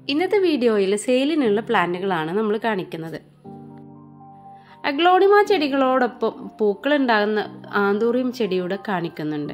ഇന്നത്തെ വീഡിയോയിൽ സെയിലിനുള്ള പ്ലാന്റുകളാണ് നമ്മൾ കാണിക്കുന്നത് അഗ്ലോണിമ ചെടികളോടൊപ്പം പൂക്കളുണ്ടാകുന്ന ആന്തൂറിയം ചെടിയുടെ കാണിക്കുന്നുണ്ട്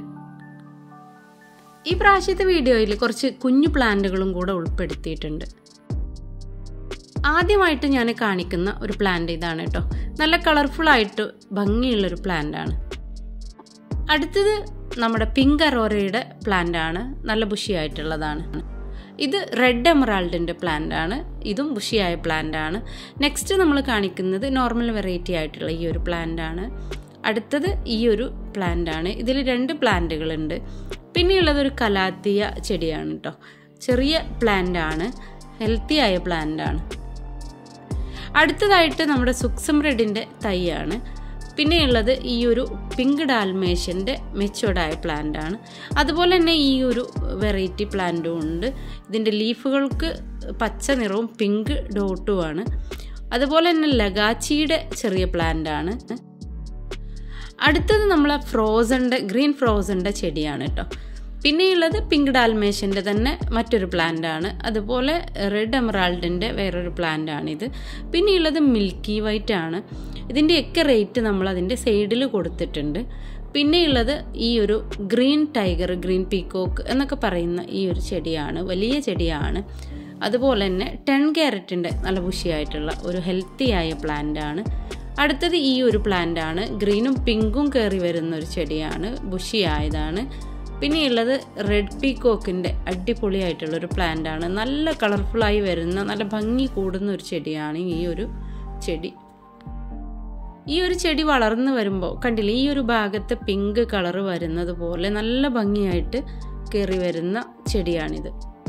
ഈ പ്രാവശ്യത്തെ വീഡിയോയിൽ കുറച്ച് കുഞ്ഞു പ്ലാന്റുകളും കൂടെ ഉൾപ്പെടുത്തിയിട്ടുണ്ട് ആദ്യമായിട്ട് ഞാൻ കാണിക്കുന്ന ഒരു പ്ലാന്റ് ഇതാണ് കേട്ടോ നല്ല കളർഫുൾ ആയിട്ട് ഭംഗിയുള്ളൊരു പ്ലാന്റ് ആണ് അടുത്തത് നമ്മുടെ പിങ്ക് അറോറയുടെ പ്ലാന്റ് ആണ് നല്ല ബുഷിയായിട്ടുള്ളതാണ് ഇത് റെഡ് എമറാൾഡിൻ്റെ പ്ലാന്റ് ആണ് ഇതും ബുഷിയായ പ്ലാന്റ് ആണ് നെക്സ്റ്റ് നമ്മൾ കാണിക്കുന്നത് നോർമൽ വെറൈറ്റി ആയിട്ടുള്ള ഈ ഒരു പ്ലാന്റ് ആണ് അടുത്തത് ഈ ഒരു പ്ലാന്റ് ആണ് ഇതിൽ രണ്ട് പ്ലാന്റുകളുണ്ട് പിന്നെയുള്ളത് ഒരു കലാത്തിയ ചെടിയാണ് കേട്ടോ ചെറിയ പ്ലാന്റ് ആണ് ഹെൽത്തി ആയ പ്ലാന്റ് ആണ് അടുത്തതായിട്ട് നമ്മുടെ സുക്സം റെഡിൻ്റെ തൈയാണ് പിന്നെയുള്ളത് ഈ ഒരു പിങ്ക് ഡാൽമേഷ്യൻ്റെ മെച്ചോർഡായ പ്ലാന്റ് ആണ് അതുപോലെ തന്നെ ഈ ഒരു വെറൈറ്റി പ്ലാന്റും ഉണ്ട് ഇതിൻ്റെ ലീഫുകൾക്ക് പച്ച നിറവും പിങ്ക് ഡോട്ടുമാണ് അതുപോലെ തന്നെ ലഗാച്ചിയുടെ ചെറിയ പ്ലാന്റ് ആണ് അടുത്തത് നമ്മളെ ഫ്രോസൻ്റെ ഗ്രീൻ ഫ്രോസൻ്റെ ചെടിയാണ് കേട്ടോ പിന്നെയുള്ളത് പിങ്ക് ഡാൽമേഷ്യൻ്റെ തന്നെ മറ്റൊരു പ്ലാന്റ് ആണ് അതുപോലെ റെഡ് എമറാൾഡിൻ്റെ വേറൊരു പ്ലാന്റ് ആണിത് പിന്നെയുള്ളത് മിൽക്കി വൈറ്റ് ആണ് ഇതിൻ്റെയൊക്കെ റേറ്റ് നമ്മൾ അതിൻ്റെ സൈഡിൽ കൊടുത്തിട്ടുണ്ട് പിന്നെയുള്ളത് ഈ ഒരു ഗ്രീൻ ടൈഗർ ഗ്രീൻ പീക്കോക്ക് എന്നൊക്കെ പറയുന്ന ഈ ഒരു ചെടിയാണ് വലിയ ചെടിയാണ് അതുപോലെ തന്നെ ടെൻ ക്യാരറ്റിൻ്റെ നല്ല ബുഷിയായിട്ടുള്ള ഒരു ഹെൽത്തി ആയ പ്ലാന്റ് ആണ് അടുത്തത് ഈ ഒരു പ്ലാന്റ് ആണ് ഗ്രീനും പിങ്കും കയറി വരുന്ന ഒരു ചെടിയാണ് ബുഷിയായതാണ് പിന്നെയുള്ളത് റെഡ് പീക്കോക്കിൻ്റെ അടിപൊളിയായിട്ടുള്ള ഒരു പ്ലാന്റ് ആണ് നല്ല കളർഫുള്ളായി വരുന്ന നല്ല ഭംഗി കൂടുന്ന ഒരു ചെടിയാണ് ഈ ഒരു ചെടി ഈ ഒരു ചെടി വളർന്നു വരുമ്പോൾ കണ്ടില്ലേ ഈ ഒരു ഭാഗത്ത് പിങ്ക് കളർ വരുന്നത് പോലെ നല്ല ഭംഗിയായിട്ട് കയറി വരുന്ന ചെടിയാണിത്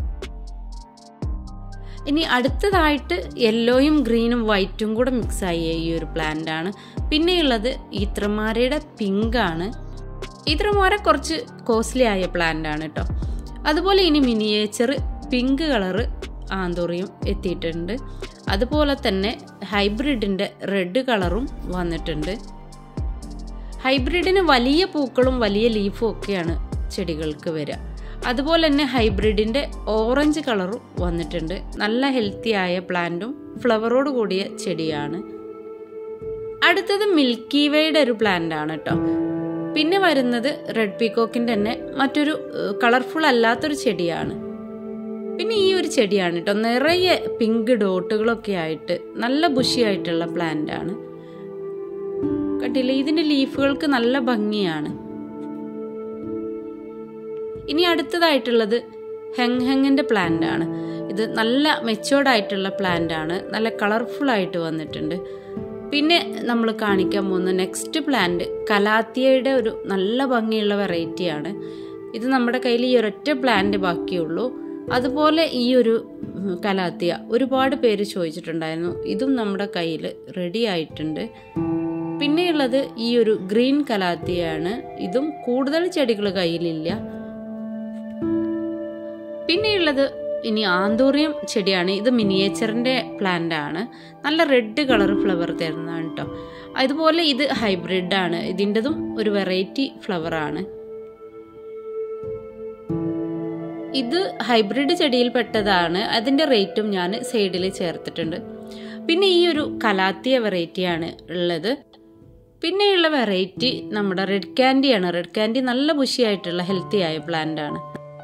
ഇനി അടുത്തതായിട്ട് യെല്ലോയും ഗ്രീനും വൈറ്റും കൂടെ മിക്സ് ആയ ഈ ഒരു പ്ലാന്റ് ആണ് പിന്നെയുള്ളത് ഈത്രമാരയുടെ പിങ്ക് ആണ് ഈത്രമാര കുറച്ച് കോസ്റ്റ്ലി ആയ പ്ലാന്റ് ആണ് കേട്ടോ അതുപോലെ ഇനി മിനിയേച്ചർ പിങ്ക് കളറ് ആന്തോറിയും എത്തിയിട്ടുണ്ട് അതുപോലെ തന്നെ ഹൈബ്രിഡിൻ്റെ റെഡ് കളറും വന്നിട്ടുണ്ട് ഹൈബ്രിഡിന് വലിയ പൂക്കളും വലിയ ലീഫും ഒക്കെയാണ് ചെടികൾക്ക് വരിക അതുപോലെ തന്നെ ഹൈബ്രിഡിൻ്റെ ഓറഞ്ച് കളറും വന്നിട്ടുണ്ട് നല്ല ഹെൽത്തി ആയ പ്ലാന്റും ഫ്ലവറോട് കൂടിയ ചെടിയാണ് അടുത്തത് മിൽക്കി വേയുടെ ഒരു പ്ലാന്റ് ആണ് കേട്ടോ പിന്നെ വരുന്നത് റെഡ് പീക്കോക്കിൻ്റെ തന്നെ മറ്റൊരു കളർഫുൾ അല്ലാത്തൊരു ചെടിയാണ് പിന്നെ ഈ ഒരു ചെടിയാണ് കേട്ടോ നിറയെ പിങ്ക് ഡോട്ടുകളൊക്കെ ആയിട്ട് നല്ല ബുഷിയായിട്ടുള്ള പ്ലാന്റ് ആണ് കണ്ടില്ലേ ഇതിൻ്റെ ലീഫുകൾക്ക് നല്ല ഭംഗിയാണ് ഇനി അടുത്തതായിട്ടുള്ളത് ഹെങ് ഹെങ്ങിൻ്റെ പ്ലാന്റ് ആണ് ഇത് നല്ല മെച്ചോർഡ് ആയിട്ടുള്ള പ്ലാന്റ് ആണ് നല്ല കളർഫുൾ ആയിട്ട് വന്നിട്ടുണ്ട് പിന്നെ നമ്മൾ കാണിക്കാൻ പോകുന്ന നെക്സ്റ്റ് പ്ലാന്റ് കലാത്തിയയുടെ ഒരു നല്ല ഭംഗിയുള്ള വെറൈറ്റിയാണ് ഇത് നമ്മുടെ കയ്യിൽ ഈ ഒരൊറ്റ പ്ലാന്റ് ബാക്കിയുള്ളൂ അതുപോലെ ഈ ഒരു കലാത്തിയ ഒരുപാട് പേര് ചോദിച്ചിട്ടുണ്ടായിരുന്നു ഇതും നമ്മുടെ കയ്യിൽ റെഡി ആയിട്ടുണ്ട് പിന്നെയുള്ളത് ഈ ഒരു ഗ്രീൻ കലാത്തിയാണ് ഇതും കൂടുതൽ ചെടികൾ കയ്യിലില്ല പിന്നെയുള്ളത് ഇനി ആന്തൂറിയം ചെടിയാണ് ഇത് മിനിയേച്ചറിൻ്റെ പ്ലാന്റ് ആണ് നല്ല റെഡ് കളർ ഫ്ലവർ തരുന്നതാണ് കേട്ടോ അതുപോലെ ഇത് ഹൈബ്രിഡ് ആണ് ഇതിൻ്റെതും ഒരു വെറൈറ്റി ഫ്ലവർ ആണ് ഇത് ഹൈബ്രിഡ് ചെടിയിൽപ്പെട്ടതാണ് അതിൻ്റെ റേറ്റും ഞാൻ സൈഡിൽ ചേർത്തിട്ടുണ്ട് പിന്നെ ഈ ഒരു കലാത്തിയ വെറൈറ്റിയാണ് ഉള്ളത് പിന്നെയുള്ള വെറൈറ്റി നമ്മുടെ റെഡ് ക്യാൻഡിയാണ് റെഡ് ക്യാൻഡി നല്ല ബുഷിയായിട്ടുള്ള ഹെൽത്തി ആയ പ്ലാന്റ് ആണ്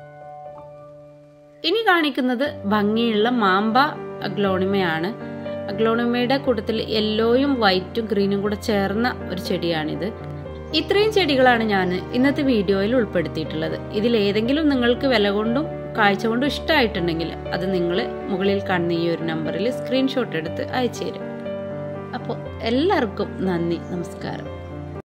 ഇനി കാണിക്കുന്നത് ഭംഗിയുള്ള മാമ്പ അഗ്ലോണിമയാണ് അഗ്ലോണിമയുടെ കൂട്ടത്തിൽ യെല്ലോയും വൈറ്റും ഗ്രീനും കൂടെ ചേർന്ന ഒരു ചെടിയാണിത് ഇത്രയും ചെടികളാണ് ഞാൻ ഇന്നത്തെ വീഡിയോയിൽ ഉൾപ്പെടുത്തിയിട്ടുള്ളത് ഇതിൽ ഏതെങ്കിലും നിങ്ങൾക്ക് വില കൊണ്ടും കാഴ്ച കൊണ്ടും ഇഷ്ടമായിട്ടുണ്ടെങ്കിൽ അത് നിങ്ങൾ മുകളിൽ കാണുന്ന ഈ ഒരു നമ്പറിൽ സ്ക്രീൻഷോട്ട് എടുത്ത് അയച്ചു തരും അപ്പോൾ എല്ലാവർക്കും നന്ദി നമസ്കാരം